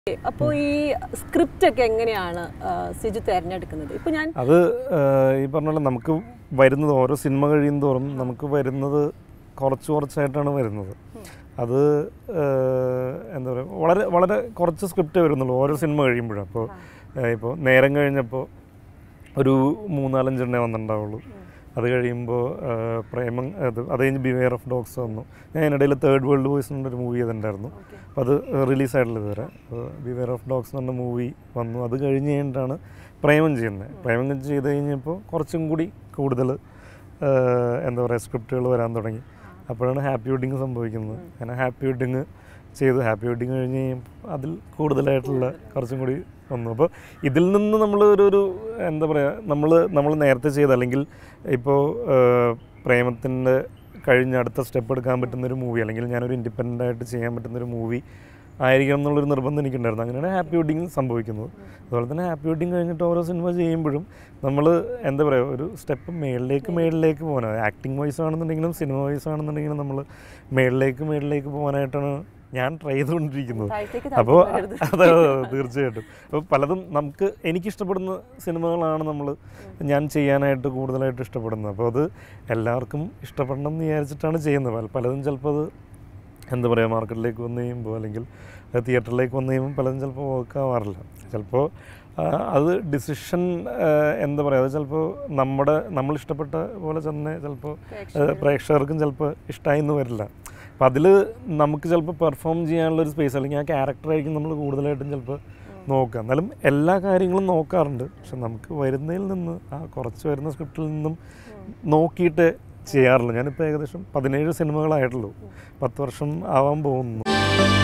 അപ്പോൾ ഈ സ്ക്രിപ്റ്റ് ഒക്കെ എങ്ങനെയാണ് ആ, സിജു തിരഞ്ഞെടുക്കുന്നത് ഇപ്പൊ ഞാൻ അത് ഏഹ്, ഈ പറഞ്ഞ പോലെ നമുക്ക് വരുന്നത് ഓരോ സിനിമ കഴിയും തോറും നമുക്ക് വരുന്നത് കുറച്ച് കുറച്ചായിട്ടാണ് വരുന്നത് അത് ഏഹ്, എന്താ പറയുക വളരെ വളരെ കുറച്ച് സ്ക്രിപ്റ്റേ വരുന്നുള്ളൂ ഓരോ സിനിമ കഴിയുമ്പോഴും അപ്പോൾ ഇപ്പോൾ നേരം കഴിഞ്ഞപ്പോൾ ഒരു മൂന്നാലഞ്ചെണ്ണേ വന്നിട്ടുണ്ടാവുള്ളൂ അത് കഴിയുമ്പോൾ പ്രേമം അത് അത് കഴിഞ്ഞ് ബിവെയർ ഓഫ് ഡോഗ്സ് വന്നു ഞാൻ അതിനിടയിൽ തേർഡ് വേൾഡ് ബോയ്സ് എന്നൊരു മൂവി ചെയ്തിട്ടുണ്ടായിരുന്നു അപ്പോൾ അത് റിലീസായിട്ടില്ല ഇതുവരെ ബിവെയർ ഓഫ് ഡോഗ്സ് എന്ന് പറഞ്ഞ മൂവി വന്നു അത് കഴിഞ്ഞ് കഴിഞ്ഞിട്ടാണ് പ്രേമം ചെയ്യുന്നത് പ്രേമം ചെയ്ത് കഴിഞ്ഞപ്പോൾ കുറച്ചും കൂടി കൂടുതൽ എന്താ പറയുക സ്ക്രിപ്റ്റുകൾ വരാൻ തുടങ്ങി അപ്പോഴാണ് ഹാപ്പി വെഡിങ് സംഭവിക്കുന്നത് അങ്ങനെ ഹാപ്പി വെഡിങ് ചെയ്തു ഹാപ്പി വെഡിങ് കഴിഞ്ഞ് കഴിയുമ്പോൾ അതിൽ കൂടുതലായിട്ടുള്ള കുറച്ചും കൂടി വന്നു അപ്പോൾ ഇതിൽ നിന്ന് നമ്മൾ ഒരു ഒരു എന്താ പറയുക നമ്മൾ നമ്മൾ നേരത്തെ ചെയ്ത അല്ലെങ്കിൽ ഇപ്പോൾ പ്രേമത്തിൻ്റെ കഴിഞ്ഞ് അടുത്ത സ്റ്റെപ്പ് എടുക്കാൻ പറ്റുന്നൊരു മൂവി അല്ലെങ്കിൽ ഞാനൊരു ഇൻഡിപെൻഡൻ്റ് ആയിട്ട് ചെയ്യാൻ പറ്റുന്നൊരു മൂവി ആയിരിക്കണം എന്നുള്ളൊരു നിർബന്ധം എനിക്കുണ്ടായിരുന്നു അങ്ങനെയാണ് ഹാപ്പി വെഡിങ് സംഭവിക്കുന്നത് അതുപോലെ തന്നെ ഹാപ്പി വെഡിങ് കഴിഞ്ഞിട്ട് ഓരോ സിനിമ ചെയ്യുമ്പോഴും നമ്മൾ എന്താ പറയുക ഒരു സ്റ്റെപ്പ് മേളിലേക്ക് മേളിലേക്ക് പോകാൻ ആക്ടിങ് വൈസ് ആണെന്നുണ്ടെങ്കിലും സിനിമ വൈസ് ആണെന്നുണ്ടെങ്കിലും നമ്മൾ മേളിലേക്ക് മേളിലേക്ക് പോകാനായിട്ടാണ് ഞാൻ ട്രൈ ചെയ്തുകൊണ്ടിരിക്കുന്നത് താഴത്തേക്ക് അപ്പോൾ താഴ്ത്തി അതെ അതെ, അതെ, തീർച്ചയായിട്ടും അപ്പോൾ പലതും നമുക്ക് എനിക്കിഷ്ടപ്പെടുന്ന സിനിമകളാണ് നമ്മൾ ഞാൻ ചെയ്യാനായിട്ട് കൂടുതലായിട്ട് ഇഷ്ടപ്പെടുന്നത് അപ്പോൾ അത് എല്ലാവർക്കും ഇഷ്ടപ്പെടണം എന്ന് വിചാരിച്ചിട്ടാണ് ചെയ്യുന്നത് പല- പലതും ചിലപ്പോൾ അത് എന്താ പറയുക മാർക്കറ്റിലേക്ക് വന്നു കഴിയുമ്പോൾ അല്ലെങ്കിൽ തിയേറ്ററിലേക്ക് വന്നു കഴിയുമ്പോൾ പലതും ചിലപ്പോൾ വർക്ക് ആവാറില്ല ചിലപ്പോൾ ആ, അത് ഡിസിഷൻ എന്താ പറയുക അത് ചിലപ്പോൾ നമ്മുടെ നമ്മൾ ഇഷ്ടപ്പെട്ട പോലെ തന്നെ ചിലപ്പോൾ ഏഹ്, പ്രേക്ഷകർക്കും ചിലപ്പോൾ ഇഷ്ടമായി എന്ന് വരില്ല അപ്പം അതിൽ നമുക്ക് ചിലപ്പോൾ പെർഫോം ചെയ്യാനുള്ള ഒരു സ്പേസ് അല്ലെങ്കിൽ ആ ക്യാരക്ടറായിരിക്കും നമ്മൾ കൂടുതലായിട്ടും ചിലപ്പോൾ നോക്കുക എന്നാലും എല്ലാ കാര്യങ്ങളും നോക്കാറുണ്ട് പക്ഷെ നമുക്ക് വരുന്നതിൽ നിന്ന് ആ കുറച്ച് വരുന്ന സ്ക്രിപ്റ്റിൽ നിന്നും നോക്കിയിട്ട് ചെയ്യാറുള്ളൂ ഞാനിപ്പോൾ ഏകദേശം പതിനേഴ് സിനിമകളായിട്ടുള്ളൂ പത്ത് വർഷം ആവാൻ പോകുന്നു